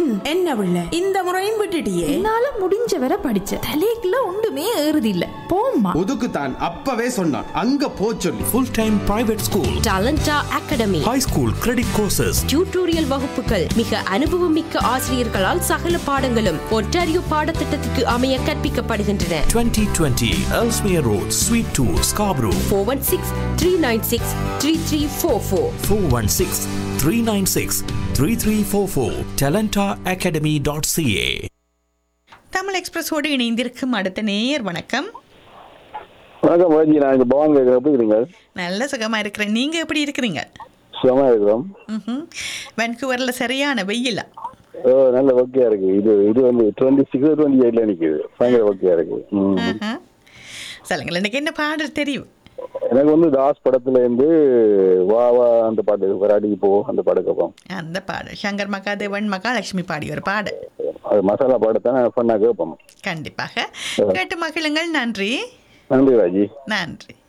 என்ன பிள்ளை இந்த முறையும் விட்டுட்டியே என்னால முடிஞ்ச வரை படிச்ச தலைக்குள்ள ஒன்றுமே ஏறுது இல்ல போம்மா ஒதுக்குத்தான் அப்பவே சொன்னான் அங்க போ சொல்லி ஃபுல் டைம் பிரைவேட் ஸ்கூல் டாலண்டா academy high school credit courses tutorial வகுப்புகள் மிக அனுபவமிக்க ஆசிரியர்களால் சகல பாடங்களும் ஒன்டாரியோ பாடத்திட்டத்துக்கு அமைய கற்பிக்கப்படுகின்றன 2020 Ellesmere Road, Suite 2, Scarborough. Four one six three nine six three three four four 416 396 3344. talentaacademy.ca. Tamil எக்ஸ்பிரஸோடு இணைந்திருக்கும் அடுத்த நேயர் வணக்கம் வணக்கம் பாஜி நான் இங்க பவான் கேட்குறேன் எப்படி இருக்கீங்க நல்ல சுகமா இருக்கிறேன் நீங்க எப்படி இருக்கிறீங்க சுகமா இருக்கிறோம் ம்ஹும். வான்கூவர்ல சரியான வெயிலா ஓ நல்ல ஓகேயா இருக்கு இது இது வந்து டுவெண்ட்டி சிக்ஸ் டுவெண்ட்டி எயிட்ல நிக்குது பயங்கர ஓகேயா இருக்கு ம். ஆஹா. சொல்லுங்கள் எனக்கு என்ன பாடல் தெரியும் எனக்கு வந்து தாஸ் படத்துல இருந்து வா வா அந்த பாட்டு வராடிக்கு போ அந்த பாட்டு கேட்போம் அந்த பாடல் சங்கர் மகாதேவன் மகாலட்சுமி பாடிய ஒரு பாடல் அது மசாலா பாடத்தான் ஃபன்னா கேட்போம் கண்டிப்பாக கேட்டு மகிழுங்கள் நன்றி நன்றி ராஜி நன்றி